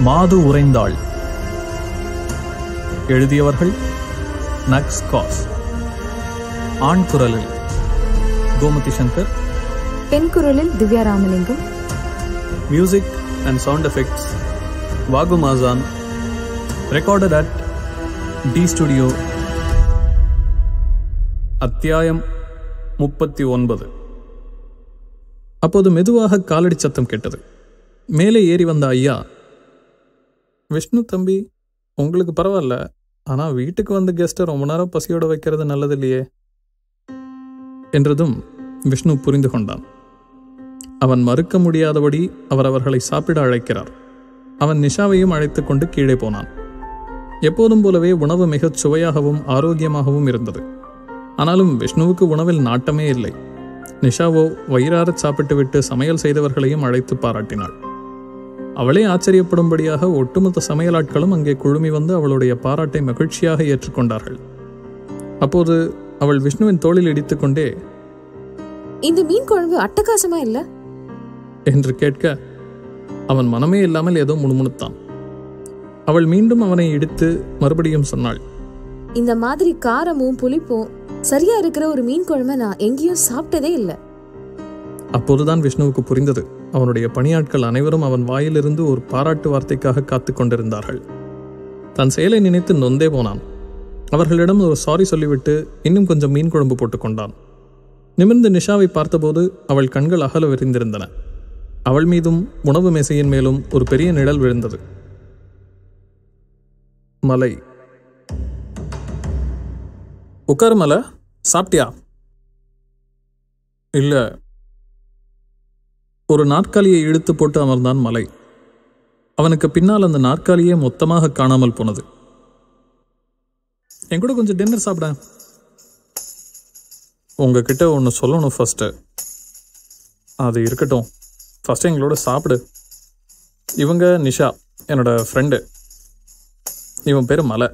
மாது உறைந்தாள் எழுதியவர்கள் நக்ஸ் காஸ் ஆண் குரலில் கோமதி சங்கர் பெண் குரலில் Divya Ramalingam music and sound effects வாகு மாசான் ரெக்கார்டட் அட் டி ஸ்டுடியோ அத்தியாயம் முப்பத்தி ஒன்பது அப்போது மெதுவாக காலடி சத்தம் கேட்டது மேலே ஏறி வந்த ஐயா விஷ்ணு தம்பி உங்களுக்கு பரவாயில்ல ஆனால் வீட்டுக்கு வந்த கெஸ்ட்டை ரொம்ப நேரம் பசியோட வைக்கிறது நல்லது இல்லையே என்றதும் விஷ்ணு புரிந்து கொண்டான் அவன் மறுக்க முடியாதபடி அவர் அவர்களை சாப்பிட அழைக்கிறார் அவன் நிஷாவையும் அழைத்துக் கொண்டு கீழே போனான் எப்போதும் போலவே உணவு மிகச் சுவையாகவும் ஆரோக்கியமாகவும் இருந்தது ஆனாலும் விஷ்ணுவுக்கு உணவில் நாட்டமே இல்லை நிஷாவோ வயிறாரச் சாப்பிட்டுவிட்டு சமையல் செய்தவர்களையும் அழைத்து பாராட்டினாள் அவளே ஆச்சரியப்படும்படியாக ஒட்டுமொத்த சமையலாட்களும் அங்கே குழுமி வந்து அவளுடைய பாராட்டை மகிழ்ச்சியாக ஏற்றுக்கொண்டார்கள் அப்போது அவள் விஷ்ணுவின் தோளில் இடித்துக்கொண்டே இந்த மீன் குழம்பு அட்டகாசமா இல்ல என்று கேட்க அவன் மனமே இல்லாமல் ஏதோ முணுமுணுத்தான் அவள் மீண்டும் அவனை இடித்து மறுபடியும் சொன்னாள் இந்த மாதிரி காரமும் புளிப்பும் சரியா இருக்கிற ஒரு மீன் குழம்பை நான் எங்கேயும் சாப்பிட்டதே இல்ல அப்போதுதான் விஷ்ணுவுக்கு புரிந்தது அவனுடைய பணியாட்கள் அனைவரும் அவன் வாயிலிருந்து ஒரு பாராட்டு வார்த்தைக்காக காத்து கொண்டிருந்தார்கள் தன் செயலை நினைத்து நொந்தே போனான் அவர்களிடம் ஒரு சாரி சொல்லிவிட்டு இன்னும் கொஞ்சம் மீன் குழம்பு போட்டுக்கொண்டான் நிமிர்ந்து நிஷாவை பார்த்தபோது அவள் கண்கள் அகல விரிந்திருந்தன அவள் மீதும் உணவு மேசையின் மேலும் ஒரு பெரிய நிழல் விழுந்தது மலை உட்காரு மலை சாப்பிட்டியா இல்ல ஒரு நாற்காலியை இழுத்து போட்டு அமர்ந்தான் மலை அவனுக்கு பின்னால் அந்த நாற்காலியே மொத்தமாக காணாமல் போனது என் கூட கொஞ்சம் டின்னர் சாப்பிட உங்ககிட்ட ஒன்று சொல்லணும் ஃபர்ஸ்ட்டு அது இருக்கட்டும் ஃபர்ஸ்ட் எங்களோட சாப்பிடு இவங்க நிஷா என்னோட ஃப்ரெண்டு இவன் பேர் மலை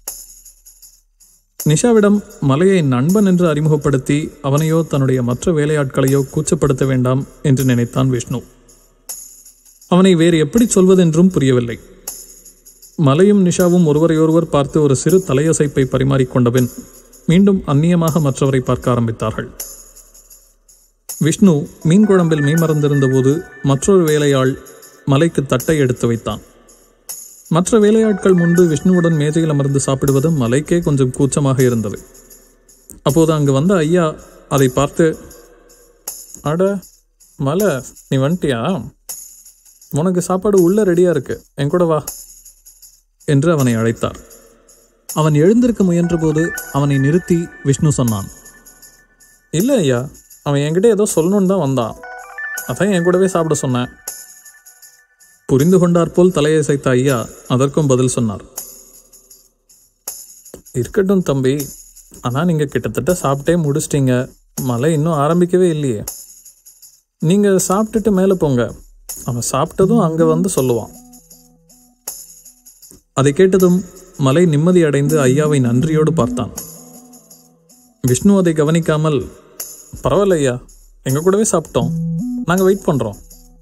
நிஷாவிடம் மலையை நண்பன் என்று அறிமுகப்படுத்தி அவனையோ தன்னுடைய மற்ற வேலையாட்களையோ கூச்சப்படுத்த வேண்டாம் என்று நினைத்தான் விஷ்ணு அவனை வேறு எப்படி சொல்வதென்றும் புரியவில்லை மலையும் நிஷாவும் ஒருவரையொருவர் பார்த்து ஒரு சிறு தலையசைப்பை பரிமாறிக்கொண்டபின் மீண்டும் அந்நியமாக மற்றவரை பார்க்க ஆரம்பித்தார்கள் விஷ்ணு மீன் குழம்பில் மீமறந்திருந்தபோது மற்றொரு வேலையாள் மலைக்கு தட்டை எடுத்து வைத்தான் மற்ற வேலையாட்கள் முன்பு விஷ்ணுவுடன் மேஜையில் அமர்ந்து சாப்பிடுவது மலைக்கே கொஞ்சம் கூச்சமாக இருந்தது அப்போது அங்கு வந்த ஐயா அதை பார்த்து அட மலை நீ வந்துட்டியா உனக்கு சாப்பாடு உள்ள ரெடியா இருக்கு என் கூட வா என்று அவனை அழைத்தார் அவன் எழுந்திருக்க முயன்றபோது அவனை நிறுத்தி விஷ்ணு சொன்னான் இல்லை ஐயா அவன் என்கிட்ட ஏதோ சொல்லணும்னு தான் வந்தான் அதான் என் கூடவே சாப்பிட சொன்னேன் புரிந்து கொண்டார் போல் தலையசைத்த ஐயா அதற்கும் பதில் சொன்னார் இருக்கட்டும் தம்பி ஆனால் நீங்கள் கிட்டத்தட்ட சாப்பிட்டே முடிச்சிட்டீங்க மழை இன்னும் ஆரம்பிக்கவே இல்லையே நீங்கள் சாப்பிட்டுட்டு மேலே போங்க அவன் சாப்பிட்டதும் அங்கே வந்து சொல்லுவான் அதை கேட்டதும் மலை நிம்மதி அடைந்து ஐயாவை நன்றியோடு பார்த்தான் விஷ்ணு அதை கவனிக்காமல் பரவாயில்ல ஐயா எங்க கூடவே சாப்பிட்டோம் நாங்கள் வெயிட் பண்ணுறோம்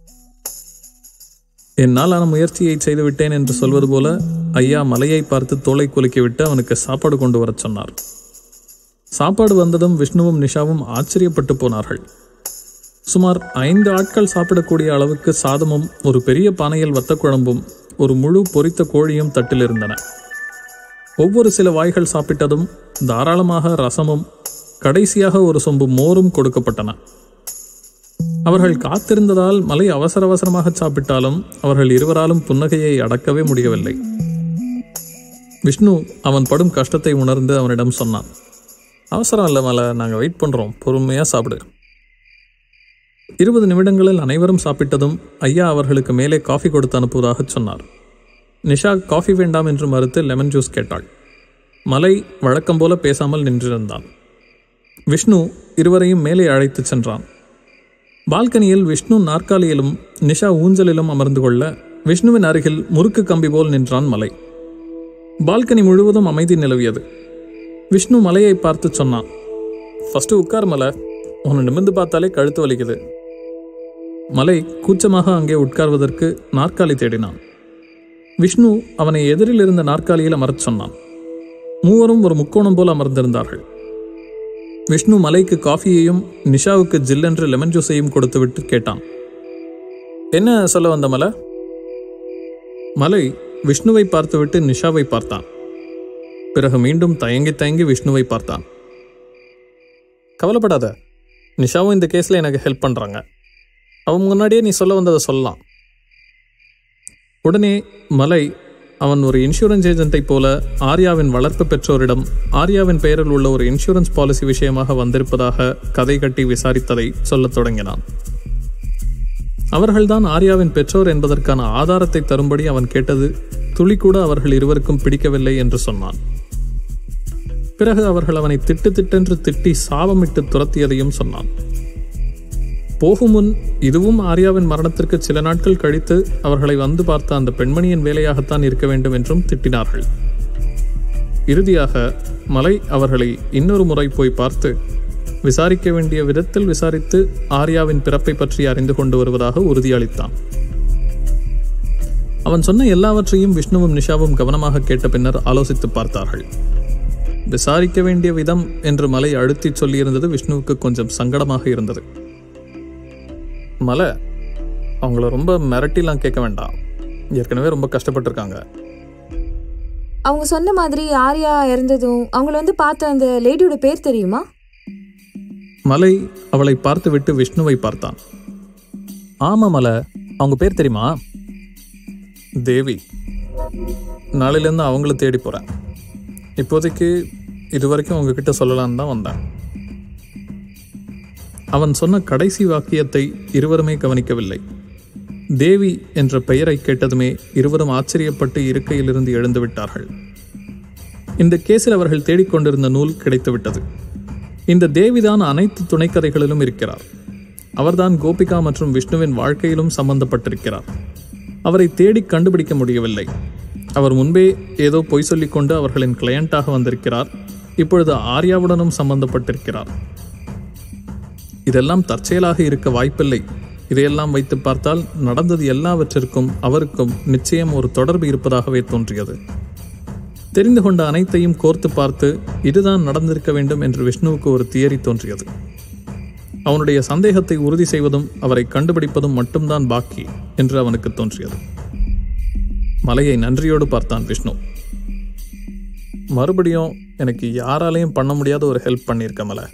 என்னால் ஆன முயற்சியை செய்து விட்டேன் என்று சொல்வது போல ஐயா மலையை பார்த்து தோலை குலுக்கிவிட்டு அவனுக்கு சாப்பாடு கொண்டு வரச் சொன்னார் சாப்பாடு வந்ததும் விஷ்ணுவும் நிஷாவும் ஆச்சரியப்பட்டு போனார்கள் சுமார் ஐந்து ஆட்கள் சாப்பிடக்கூடிய அளவுக்கு சாதமும் ஒரு பெரிய பானையில் வத்த குழம்பும் ஒரு முழு பொரித்த கோழியும் தட்டில் இருந்தன ஒவ்வொரு சில வாய்கள் சாப்பிட்டதும் தாராளமாக ரசமும் கடைசியாக ஒரு சொம்பு மோரும் கொடுக்கப்பட்டன அவர்கள் காத்திருந்ததால் மலை அவசர அவசரமாக சாப்பிட்டாலும் அவர்கள் இருவராலும் புன்னகையை அடக்கவே முடியவில்லை விஷ்ணு அவன் படும் கஷ்டத்தை உணர்ந்து அவனிடம் சொன்னான் அவசரம் இல்லை மலை நாங்கள் வெயிட் பண்ணுறோம் பொறுமையாக சாப்பிடு இருபது நிமிடங்களில் அனைவரும் சாப்பிட்டதும் ஐயா அவர்களுக்கு மேலே காஃபி கொடுத்து அனுப்புவதாக சொன்னார் நிஷா காஃபி வேண்டாம் என்று மறுத்து லெமன் ஜூஸ் கேட்டாள் மலை வழக்கம் போல பேசாமல் நின்றிருந்தான் விஷ்ணு இருவரையும் மேலே அழைத்துச் சென்றான் பால்கனியில் விஷ்ணு நாற்காலியிலும் நிஷா ஊஞ்சலிலும் அமர்ந்து கொள்ள விஷ்ணுவின் அருகில் முறுக்கு கம்பி போல் நின்றான் மலை பால்கனி முழுவதும் அமைதி நிலவியது விஷ்ணு மலையை பார்த்து சொன்னான் ஃபர்ஸ்ட் உட்கார் மலை உன்னை நிமிர்ந்து பார்த்தாலே கழுத்து வலிக்குது மலை கூச்சமாக அங்கே உட்கார்வதற்கு நாற்காலி தேடினான் விஷ்ணு அவனை எதிரில் இருந்த நாற்காலியில் அமரச் சொன்னான் மூவரும் ஒரு முக்கோணம் போல் அமர்ந்திருந்தார்கள் விஷ்ணு மலைக்கு காஃபியையும் நிஷாவுக்கு ஜில்லென்று லெமன் ஜூஸையும் கொடுத்துவிட்டு கேட்டான் என்ன சொல்ல வந்த மலை மலை விஷ்ணுவை பார்த்துவிட்டு நிஷாவை பார்த்தான் பிறகு மீண்டும் தயங்கி தயங்கி விஷ்ணுவை பார்த்தான் கவலைப்படாத நிஷாவும் இந்த கேஸில் எனக்கு ஹெல்ப் பண்ணுறாங்க அவன் முன்னாடியே நீ சொல்ல வந்ததை சொல்லலாம் உடனே மலை அவன் ஒரு இன்சூரன்ஸ் ஏஜென்ட்டை போல ஆர்யாவின் வளர்ப்பு பெற்றோரிடம் ஆர்யாவின் பெயரில் உள்ள ஒரு இன்சூரன்ஸ் பாலிசி விஷயமாக வந்திருப்பதாக கதை கட்டி விசாரித்ததை சொல்லத் தொடங்கினான் அவர்கள்தான் ஆர்யாவின் பெற்றோர் என்பதற்கான ஆதாரத்தை தரும்படி அவன் கேட்டது துளி கூட அவர்கள் இருவருக்கும் பிடிக்கவில்லை என்று சொன்னான் பிறகு அவர்கள் அவனை திட்டு திட்டென்று திட்டி சாபமிட்டு துரத்தியதையும் சொன்னான் போகும் முன் இதுவும் ஆர்யாவின் மரணத்திற்கு சில நாட்கள் கழித்து அவர்களை வந்து பார்த்த அந்த பெண்மணியின் வேலையாகத்தான் இருக்க வேண்டும் என்றும் திட்டினார்கள் இறுதியாக மலை அவர்களை இன்னொரு முறை போய் பார்த்து விசாரிக்க வேண்டிய விதத்தில் விசாரித்து ஆர்யாவின் பிறப்பை பற்றி அறிந்து கொண்டு வருவதாக உறுதியளித்தான் அவன் சொன்ன எல்லாவற்றையும் விஷ்ணுவும் நிஷாவும் கவனமாக கேட்ட பின்னர் ஆலோசித்து பார்த்தார்கள் விசாரிக்க வேண்டிய விதம் என்று மலை அழுத்தி சொல்லியிருந்தது விஷ்ணுவுக்கு கொஞ்சம் சங்கடமாக இருந்தது மலை அவங்கள ரொம்ப மிரட்டிலாம் கேட்க வேண்டாம் ஏற்கனவே ரொம்ப கஷ்டப்பட்டிருக்காங்க அவங்க சொன்ன மாதிரி ஆர்யா இறந்ததும் அவங்கள வந்து பார்த்த அந்த லேடியோட பேர் தெரியுமா மலை அவளை பார்த்துவிட்டு விஷ்ணுவை பார்த்தான் ஆமா மலை அவங்க பேர் தெரியுமா தேவி நாளையிலேருந்து அவங்கள தேடி போகிறேன் இப்போதைக்கு இது வரைக்கும் உங்ககிட்ட சொல்லலான்னு தான் வந்தேன் அவன் சொன்ன கடைசி வாக்கியத்தை இருவருமே கவனிக்கவில்லை தேவி என்ற பெயரை கேட்டதுமே இருவரும் ஆச்சரியப்பட்டு இருக்கையிலிருந்து எழுந்து விட்டார்கள் இந்த கேஸில் அவர்கள் தேடிக்கொண்டிருந்த நூல் கிடைத்துவிட்டது இந்த தேவிதான் அனைத்து துணைக்கதைகளிலும் இருக்கிறார் அவர்தான் கோபிகா மற்றும் விஷ்ணுவின் வாழ்க்கையிலும் சம்பந்தப்பட்டிருக்கிறார் அவரை தேடி கண்டுபிடிக்க முடியவில்லை அவர் முன்பே ஏதோ பொய் சொல்லிக்கொண்டு அவர்களின் கிளையண்டாக வந்திருக்கிறார் இப்பொழுது ஆர்யாவுடனும் சம்பந்தப்பட்டிருக்கிறார் இதெல்லாம் தற்செயலாக இருக்க வாய்ப்பில்லை இதையெல்லாம் வைத்து பார்த்தால் நடந்தது எல்லாவற்றிற்கும் அவருக்கும் நிச்சயம் ஒரு தொடர்பு இருப்பதாகவே தோன்றியது தெரிந்து கொண்ட அனைத்தையும் கோர்த்து பார்த்து இதுதான் நடந்திருக்க வேண்டும் என்று விஷ்ணுவுக்கு ஒரு தியரி தோன்றியது அவனுடைய சந்தேகத்தை உறுதி செய்வதும் அவரை கண்டுபிடிப்பதும் மட்டும்தான் பாக்கி என்று அவனுக்கு தோன்றியது மலையை நன்றியோடு பார்த்தான் விஷ்ணு மறுபடியும் எனக்கு யாராலையும் பண்ண முடியாத ஒரு ஹெல்ப் பண்ணியிருக்க மலை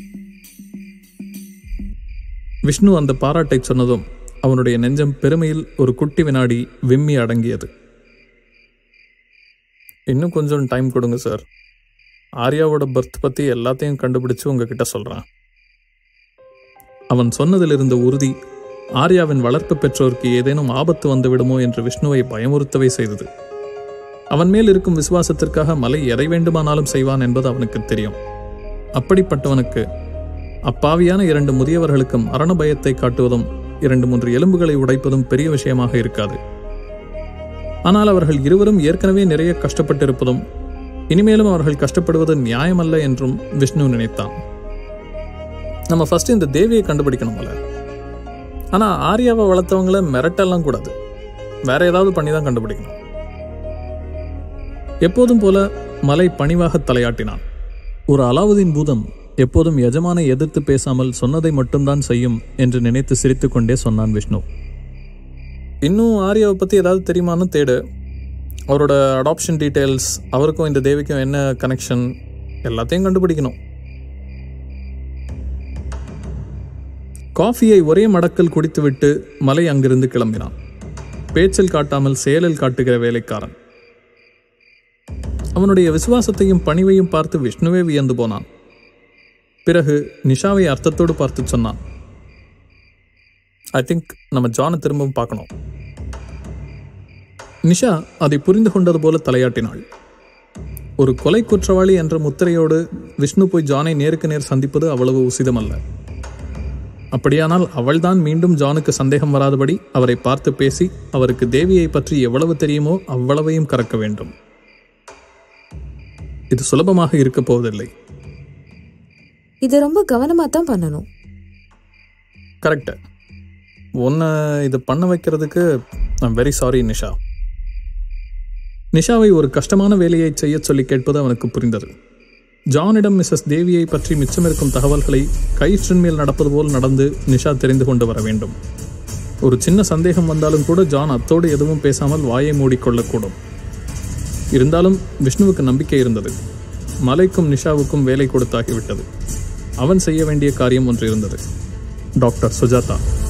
விஷ்ணு அந்த பாராட்டை சொன்னதும் அவனுடைய நெஞ்சம் பெருமையில் ஒரு குட்டி வினாடி விம்மி அடங்கியது இன்னும் கொஞ்சம் டைம் கொடுங்க சார் ஆர்யாவோட பர்த் பற்றி எல்லாத்தையும் கண்டுபிடிச்சு உங்ககிட்ட சொல்கிறேன் அவன் சொன்னதிலிருந்த உறுதி ஆர்யாவின் வளர்ப்பு பெற்றோருக்கு ஏதேனும் ஆபத்து வந்துவிடுமோ என்று விஷ்ணுவை பயமுறுத்தவே செய்தது அவன் மேல் இருக்கும் விசுவாசத்திற்காக மலை எதை வேண்டுமானாலும் செய்வான் என்பது அவனுக்கு தெரியும் அப்படிப்பட்டவனுக்கு அப்பாவியான இரண்டு முதியவர்களுக்கு மரண பயத்தை காட்டுவதும் இரண்டு மூன்று எலும்புகளை உடைப்பதும் பெரிய விஷயமாக இருக்காது ஆனால் அவர்கள் இருவரும் ஏற்கனவே நிறைய கஷ்டப்பட்டிருப்பதும் இனிமேலும் அவர்கள் கஷ்டப்படுவது நியாயமல்ல என்றும் விஷ்ணு நினைத்தான் நம்ம ஃபர்ஸ்ட் இந்த தேவியை கண்டுபிடிக்கணும்ல ஆனா ஆர்யாவை வளர்த்தவங்கள மிரட்டெல்லாம் கூடாது வேற ஏதாவது பண்ணி தான் கண்டுபிடிக்கணும் எப்போதும் போல மலை பணிவாக தலையாட்டினான் ஒரு அலாவுதீன் பூதம் எப்போதும் எஜமானை எதிர்த்து பேசாமல் சொன்னதை மட்டும்தான் செய்யும் என்று நினைத்து சிரித்துக்கொண்டே சொன்னான் விஷ்ணு இன்னும் ஆர்யாவை பற்றி ஏதாவது தெரியுமான்னு தேடு அவரோட அடாப்ஷன் டீட்டெயில்ஸ் அவருக்கும் இந்த தேவிக்கும் என்ன கனெக்ஷன் எல்லாத்தையும் கண்டுபிடிக்கணும் காஃபியை ஒரே மடக்கில் குடித்துவிட்டு மலை அங்கிருந்து கிளம்பினான் பேச்சில் காட்டாமல் செயலில் காட்டுகிற வேலைக்காரன் அவனுடைய விசுவாசத்தையும் பணிவையும் பார்த்து விஷ்ணுவே வியந்து போனான் பிறகு நிஷாவை அர்த்தத்தோடு பார்த்து சொன்னான் ஐ திங்க் நம்ம ஜானை திரும்பவும் பார்க்கணும் நிஷா அதை புரிந்து கொண்டது போல தலையாட்டினாள் ஒரு கொலை குற்றவாளி என்ற முத்திரையோடு விஷ்ணு போய் ஜானை நேருக்கு நேர் சந்திப்பது அவ்வளவு உசிதமல்ல அப்படியானால் அவள்தான் மீண்டும் ஜானுக்கு சந்தேகம் வராதபடி அவரை பார்த்து பேசி அவருக்கு தேவியை பற்றி எவ்வளவு தெரியுமோ அவ்வளவையும் கறக்க வேண்டும் இது சுலபமாக இருக்கப் போவதில்லை இது ரொம்ப கவனமா தான் பண்ணணும் கரெக்டு உன்னை இது பண்ண வைக்கிறதுக்கு ஐம் வெரி சாரி நிஷா நிஷாவை ஒரு கஷ்டமான வேலையை செய்யச் சொல்லி கேட்பது அவனுக்கு புரிந்தது ஜானிடம் மிஸ்ஸஸ் தேவியை பற்றி மிச்சமிருக்கும் தகவல்களை கயிற்றின் மேல் நடப்பது போல் நடந்து நிஷா தெரிந்து கொண்டு வர வேண்டும் ஒரு சின்ன சந்தேகம் வந்தாலும் கூட ஜான் அத்தோடு எதுவும் பேசாமல் வாயை மூடிக்கொள்ளக்கூடும் இருந்தாலும் விஷ்ணுவுக்கு நம்பிக்கை இருந்தது மலைக்கும் நிஷாவுக்கும் வேலை கொடுத்தாகிவிட்டது அவன் செய்ய வேண்டிய காரியம் ஒன்று இருந்தது டாக்டர் சுஜாதா